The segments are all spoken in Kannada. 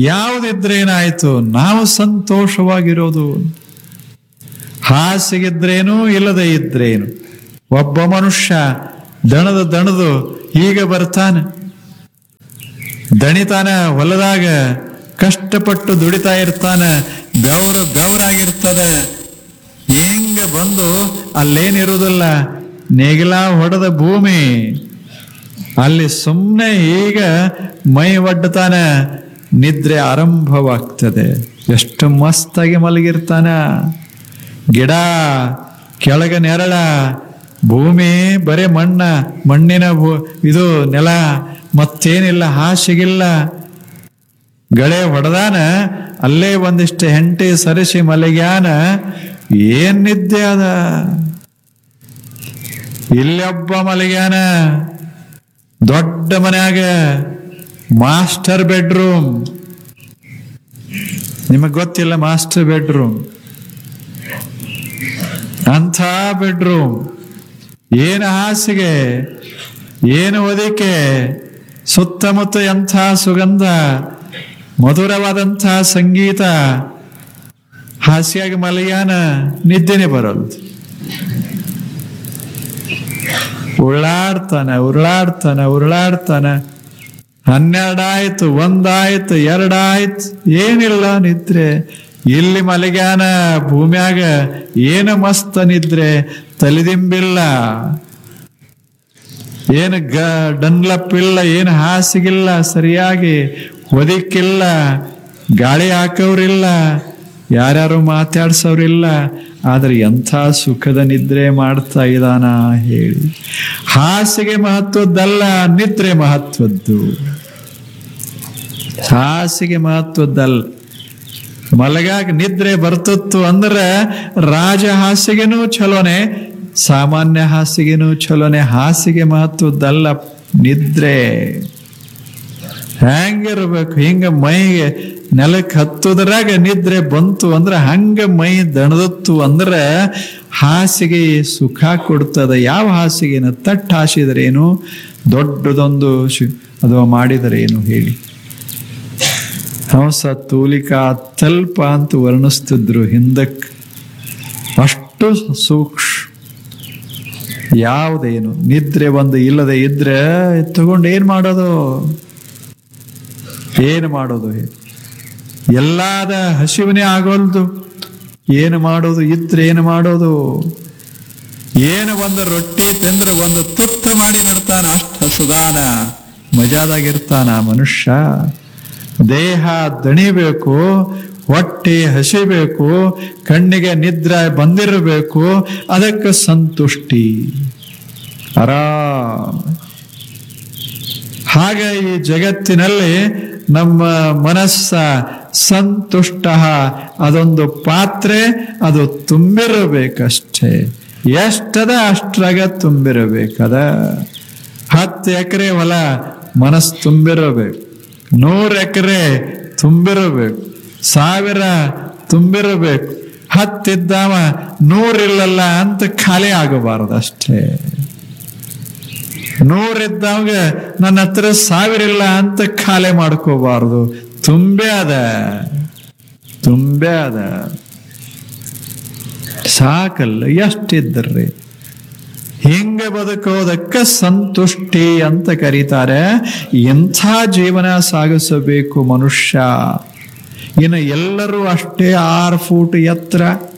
ಯಾವುದಿದ್ರೇನಾಯ್ತು ನಾವು ಸಂತೋಷವಾಗಿರೋದು ಹಾಸಿಗಿದ್ರೇನು ಇಲ್ಲದೆ ಇದ್ರೇನು ಒಬ್ಬ ಮನುಷ್ಯ ದಣದ ದಣದು ಈಗ ಬರ್ತಾನೆ ದಣಿತಾನ ಹೊಲದಾಗ ಕಷ್ಟಪಟ್ಟು ದುಡಿತಾ ಇರ್ತಾನೆ ಬೆವರು ಬೆವರಾಗಿರ್ತದೆ ಹೆಂಗ ಬಂದು ಅಲ್ಲೇನಿರುವುದಿಲ್ಲ ನೇಗಿಲ ಹೊಡೆದ ಭೂಮಿ ಅಲ್ಲಿ ಸುಮ್ಮನೆ ಈಗ ಮೈ ಒಡ್ಡತಾನ ನಿದ್ರೆ ಆರಂಭವಾಗ್ತದೆ ಎಷ್ಟು ಮಸ್ತಾಗಿ ಮಲಗಿರ್ತಾನ ಗಿಡ ಕೆಳಗ ನೆರಳ ಭೂಮಿ ಬರೇ ಮಣ್ಣ ಮಣ್ಣಿನ ಭೂ ಇದು ನೆಲ ಮತ್ತೇನಿಲ್ಲ ಹಾಸಿಗಿಲ್ಲ ಗಳೆ ಹೊಡೆದಾನ ಅಲ್ಲೇ ಒಂದಿಷ್ಟು ಹೆಂಟಿ ಸರಿಸಿ ಮಲಗ್ಯಾನ ಏನ್ ನಿದ್ದೆ ಅದ ಇಲ್ಲೊಬ್ಬ ಮಲಗ್ಯಾನ ದೊಡ್ಡ ಮನ್ಯಾಗ ಮಾಸ್ಟರ್ ಬೆಡ್ರೂಮ್ ನಿಮಗ್ ಗೊತ್ತಿಲ್ಲ ಮಾಸ್ಟರ್ ಬೆಡ್ರೂಮ್ ಅಂಥ ಬೆಡ್ರೂಮ್ ಏನು ಹಾಸಿಗೆ ಏನು ಒದಿಕೆ ಸುತ್ತಮುತ್ತ ಎಂಥ ಸುಗಂಧ ಮಧುರವಾದಂಥ ಸಂಗೀತ ಹಾಸಿಯಾಗಿ ಮಲಗ್ಯಾನ ನಿದ್ದೆನೆ ಬರಲ್ದು ಉರುಳಾಡ್ತಾನ ಉರುಳಾಡ್ತಾನ ಉರುಳಾಡ್ತಾನ ಹನ್ನೆರಡಾಯ್ತು ಒಂದಾಯ್ತು ಎರಡಾಯ್ತು ಏನಿಲ್ಲ ನಿದ್ರೆ ಇಲ್ಲಿ ಮಲಗ್ಯಾನ ಭೂಮ್ಯಾಗ ಏನು ಮಸ್ತ ನಿದ್ರೆ ತಲೆದಿಂಬಿಲ್ಲ ಏನು ಗ ಡನ್ಲಪ್ ಇಲ್ಲ ಏನು ಹಾಸಿಗಿಲ್ಲ ಸರಿಯಾಗಿ ಹೊದಿಕ್ಕಿಲ್ಲ ಗಾಳಿ ಹಾಕೋರಿಲ್ಲ ಯಾರ್ಯಾರು ಮಾತಾಡ್ಸೋರಿಲ್ಲ ಆದ್ರೆ ಎಂಥ ಸುಖದ ನಿದ್ರೆ ಮಾಡ್ತಾ ಇದ್ದಾನ ಹೇಳಿ ಹಾಸಿಗೆ ಮಹತ್ವದ್ದಲ್ಲ ನಿದ್ರೆ ಮಹತ್ವದ್ದು ಹಾಸಿಗೆ ಮಹತ್ವದ್ದಲ್ಲ ಮಲಗಾಗ ನಿದ್ರೆ ಬರ್ತಿತ್ತು ಅಂದ್ರೆ ರಾಜ ಹಾಸಿಗೆನೂ ಚಲೋನೆ ಸಾಮಾನ್ಯ ಹಾಸಿಗೆನೂ ಚಲೋನೆ ಹಾಸಿಗೆ ಮಹತ್ವದ್ದಲ್ಲ ನಿದ್ರೆ ಹೆಂಗಿರ್ಬೇಕು ಹಿಂಗ ಮೈಗೆ ನೆಲಕ್ಕೆ ಹತ್ತುದ್ರಾಗ ನಿದ್ರೆ ಬಂತು ಅಂದ್ರೆ ಹಂಗ ಮೈ ದಣದತ್ತು ಅಂದ್ರೆ ಹಾಸಿಗೆ ಸುಖ ಕೊಡ್ತದ ಯಾವ ಹಾಸಿಗೆನ ತಟ್ಟು ಹಾಸಿದರೇನು ದೊಡ್ಡದೊಂದು ಶಿ- ಅಥವಾ ಮಾಡಿದರೇನು ಹೇಳಿ ಹಂಸ ತೂಲಿಕಾ ತಲ್ಪ ಅಂತ ವರ್ಣಿಸ್ತಿದ್ರು ಹಿಂದಕ್ಕೆ ಅಷ್ಟು ಸೂಕ್ಷ್ಮ ಯಾವುದೇನು ನಿದ್ರೆ ಒಂದು ಇಲ್ಲದೆ ಇದ್ರೆ ತಗೊಂಡು ಏನ್ ಮಾಡೋದು ಏನು ಮಾಡೋದು ಹೇಳಿ ಎಲ್ಲಾದ ಹಸಿವನೇ ಆಗೋಲ್ದು ಏನು ಮಾಡೋದು ಇದ್ರೆ ಏನು ಮಾಡೋದು ಏನು ಒಂದು ರೊಟ್ಟಿ ತಿಂದ್ರೆ ಒಂದು ತುತ್ತ ಮಾಡಿ ಬರ್ತಾನ ಅಷ್ಟು ಹಸುದಾನ ಮಜಾದಾಗಿರ್ತಾನ ಮನುಷ್ಯ ದೇಹ ದಣಿಬೇಕು ಹೊಟ್ಟೆ ಹಸಿಬೇಕು ಕಣ್ಣಿಗೆ ನಿದ್ರೆ ಬಂದಿರಬೇಕು ಅದಕ್ಕೆ ಸಂತುಷ್ಟಿ ಆರಾಮ್ ಹಾಗೆ ಈ ಜಗತ್ತಿನಲ್ಲಿ ನಮ್ಮ ಮನಸ್ಸ ಸಂತುಷ್ಟ ಅದೊಂದು ಪಾತ್ರೆ ಅದು ತುಂಬಿರಬೇಕಷ್ಟೇ ಎಷ್ಟದ ಅಷ್ಟ್ರಾಗ ತುಂಬಿರಬೇಕದ ಹತ್ತು ಎಕರೆ ಹೊಲ ಮನಸ್ಸು ತುಂಬಿರಬೇಕು ನೂರು ಎಕರೆ ತುಂಬಿರಬೇಕು ಸಾವಿರ ತುಂಬಿರಬೇಕು ಹತ್ತಿದ್ದಾವ ನೂರಿಲ್ಲಲ್ಲ ಅಂತ ಖಾಲಿ ಆಗಬಾರದು ಅಷ್ಟೇ ನೂರಿದ್ದವಾಗ ನನ್ನ ಹತ್ರ ಸಾವಿರ ಇಲ್ಲ ಅಂತ ಖಾಲಿ ಮಾಡ್ಕೋಬಾರ್ದು ತುಂಬೆ ಅದ ತುಂಬೆ ಅದ ಸಾಕಲ್ಲ ಎಷ್ಟಿದ್ದರ್ರಿ ಹಿಂಗ ಬದುಕೋದಕ್ಕೆ ಸಂತುಷ್ಟಿ ಅಂತ ಕರೀತಾರೆ ಎಂಥ ಜೀವನ ಸಾಗಿಸಬೇಕು ಮನುಷ್ಯ ಇನ್ನು ಎಲ್ಲರೂ ಅಷ್ಟೇ ಆರು ಫೂಟ್ ಎತ್ತರ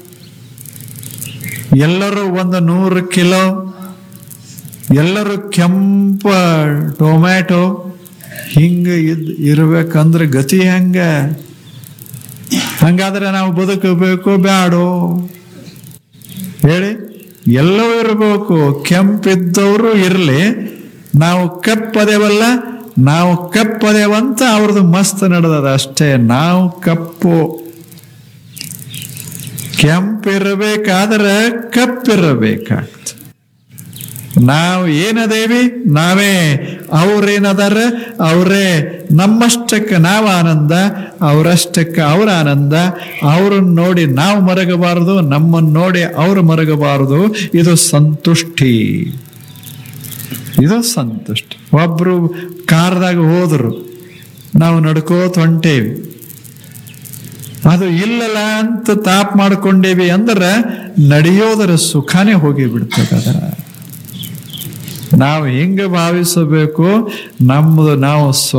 ಎಲ್ಲರೂ ಒಂದು ನೂರು ಕಿಲೋ ಎಲ್ಲರೂ ಕೆಂಪ ಟೊಮ್ಯಾಟೊ ಹಿಂಗ ಇದ್ ಇರ್ಬೇಕಂದ್ರೆ ಗತಿ ಹೆಂಗ ಹಂಗಾದ್ರೆ ನಾವು ಬದುಕಬೇಕು ಬ್ಯಾಡೋ ಹೇಳಿ ಎಲ್ಲವೂ ಇರಬೇಕು ಕೆಂಪಿದ್ದವರು ಇರಲಿ ನಾವು ಕಪ್ಪದೇವಲ್ಲ ನಾವು ಕಪ್ಪದೇವಂತ ಅವ್ರದ್ದು ಮಸ್ತ್ ನಡೆದದ ಅಷ್ಟೇ ನಾವು ಕಪ್ಪು ಕೆಂಪಿರಬೇಕಾದ್ರೆ ಕಪ್ಪಿರಬೇಕಾಗ್ತದೆ ನಾವು ಏನದೇವಿ ನಾವೇ ಅವ್ರೇನದಾರ ಅವರೇ ನಮ್ಮಷ್ಟಕ್ಕೆ ನಾವು ಆನಂದ ಅವರಷ್ಟಕ್ಕೆ ಅವ್ರ ಆನಂದ ಅವ್ರನ್ನ ನೋಡಿ ನಾವು ಮರಗಬಾರದು ನಮ್ಮನ್ನು ನೋಡಿ ಅವ್ರು ಮರಗಬಾರದು ಇದು ಸಂತುಷ್ಟಿ ಇದು ಸಂತುಷ್ಟಿ ಒಬ್ರು ಕಾರ್ದಾಗ ಹೋದ್ರು ನಾವು ನಡ್ಕೋತ ಹೊಂಟೇವಿ ಅದು ಇಲ್ಲಲ್ಲ ಅಂತ ತಾಪ್ ಮಾಡ್ಕೊಂಡೇವಿ ಅಂದ್ರೆ ನಡೆಯೋದರ ಸುಖನೇ ಹೋಗಿ ಬಿಡ್ತದ ನಾವು ಹೆಂಗ ಭಾವಿಸಬೇಕು ನಮ್ಮದು ನಾವು ಸ್ವ